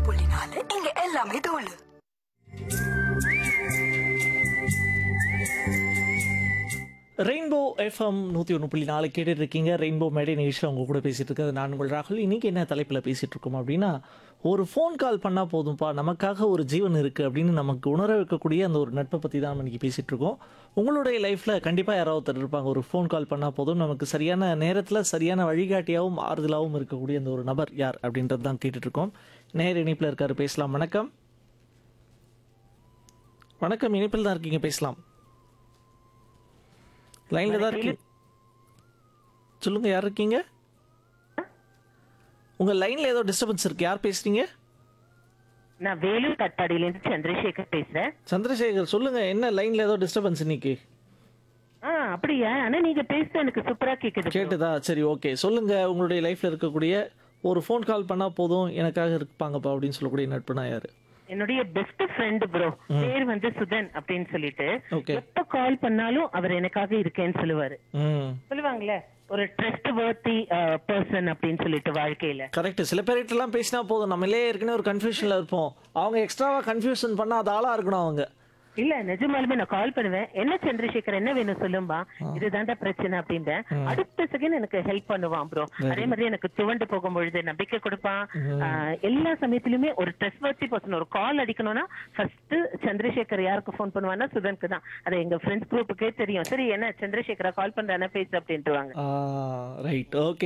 புள்ளி நாலு இங்க எல்லாமே தோலு ரெயின்போ எஃப்எம் நூற்றி ஒன்று புள்ளி நாலு கேட்டுட்டு இருக்கீங்க ரெயின்போ மேடை நிகழ்ச்சியில் உங்க கூட பேசிட்டு இருக்கிறது நான் உங்கள் ராகுல் இன்னைக்கு என்ன தலைப்பில் பேசிட்டு இருக்கோம் அப்படின்னா ஒரு ஃபோன் கால் பண்ணால் போதும்ப்பா நமக்காக ஒரு ஜீவன் இருக்குது அப்படின்னு நமக்கு உணர வைக்கக்கூடிய அந்த ஒரு நட்பை பற்றி தான் நம்ம இன்னைக்கு பேசிட்டு இருக்கோம் உங்களுடைய லைஃப்பில் கண்டிப்பாக யாராவது ஒருத்தர் இருப்பாங்க ஒரு ஃபோன் கால் பண்ணால் போதும் நமக்கு சரியான நேரத்தில் சரியான வழிகாட்டியாகவும் ஆறுதலாகவும் இருக்கக்கூடிய அந்த ஒரு நபர் யார் அப்படின்றது தான் கேட்டுட்டு இருக்கோம் நேர் இணைப்பில் இருக்காரு பேசலாம் வணக்கம் வணக்கம் இணைப்பில் தான் இருக்கீங்க பேசலாம் லைன்ல தான் இருக்கீங்க சொல்லுங்க யார் இருக்கீங்க உங்க லைன்ல ஏதோ டிஸ்டர்பன்ஸ் இருக்கு யார் பேசுறீங்க நான் வேலூர் கட்டாடியில இருந்து சந்திரசேகர் பேசுறேன் சந்திரசேகர் சொல்லுங்க என்ன லைன்ல ஏதோ டிஸ்டர்பன்ஸ் இன்னைக்கு ஆ அப்படியா ஆனா நீங்க பேசுறது எனக்கு சூப்பரா கேக்குது bro. கேட்டுதா சரி ஓகே சொல்லுங்க உங்களுடைய லைஃப்ல இருக்கக்கூடிய ஒரு ஃபோன் கால் பண்ணா போதும் எனக்காக இருப்பாங்கப்பா அப்படின்னு சொல்லக்கூடிய நட்புனா யாரு என்னுடைய பெஸ்ட் ஃப்ரெண்ட் ப்ரோ பேர் வந்து சுதன் அப்படின்னு சொல்லிட்டு ஓகே எப்ப கால் பண்ணாலும் அவர் எனக்காக இருக்கேன்னு சொல்லுவாரு ம் சொல்லுவாங்கல்ல ஒரு ட்ரஸ்ட் வர்த்தி பர்சன் அப்படின்னு சொல்லிட்டு வாழ்க்கையில கரெக்ட் சில பேர்கிட்ட எல்லாம் பேசினா போதும் நம்மளே ஏற்கனவே ஒரு கன்ஃபியூஷன்ல இருப்போம் அவங்க எக்ஸ்ட்ராவா கன்ஃபியூஷன் பண்ணா அது ஆளா இருக்கணும் அவங்க இல்ல நிஜமாலுமே நான் கால் பண்ணுவேன் என்ன சந்திரசேகர் என்ன வேணும் சொல்லும்பா இதுதான்டா பிரச்சனை அப்படின்பேன் அடுத்த செகண்ட் எனக்கு ஹெல்ப் பண்ணுவான் ப்ரோ அதே மாதிரி எனக்கு துவண்டு போகும் பொழுது நம்பிக்கை கொடுப்பான் ஆஹ் எல்லா சமயத்திலுமே ஒரு ட்ரெஸ் வச்சு பர்சன் ஒரு கால் அடிக்கணும்னா ஃபர்ஸ்ட் சந்திரசேகர் யாருக்கு ஃபோன் பண்ணுவான்னா சுதனுக்கு தான் அது எங்க ஃப்ரெண்ட்ஸ் குரூப்புக்கே தெரியும் சரி என்ன சந்திரசேகரா கால் பண்றானே பேசு அப்படின்ட்டுவாங்க ரைட் ஓகே